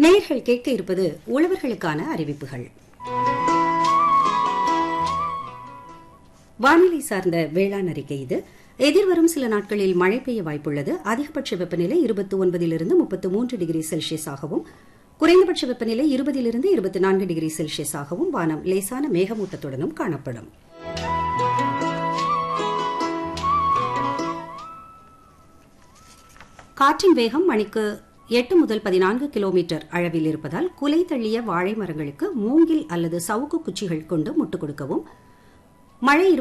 நேயர்கள் கேட்க இருப்பது உழவர்களுக்கான அறிவிப்புகள் வானிலை சார்ந்த வேளாண் அறிக்கை இது எதிர்வரும் சில நாட்களில் மழை பெய்ய வாய்ப்புள்ளது அதிகபட்ச வெப்பநிலை இருபத்தி ஒன்பதிலிருந்து முப்பத்து மூன்று டிகிரி செல்சியஸாகவும் குறைந்தபட்ச வெப்பநிலை இருபதிலிருந்து இருபத்தி நான்கு டிகிரி செல்சியஸாகவும் வானம் லேசான மேகமூட்டத்துடனும் காணப்படும் காற்றின் வேகம் மணிக்கு எட்டு முதல் பதினான்கு கிலோமீட்டர் அளவில் இருப்பதால் குலை தள்ளிய வாழை மரங்களுக்கு மூங்கில் அல்லது சவுக்கு குச்சிகள் கொண்டு முட்டுக் கொடுக்கவும் மழை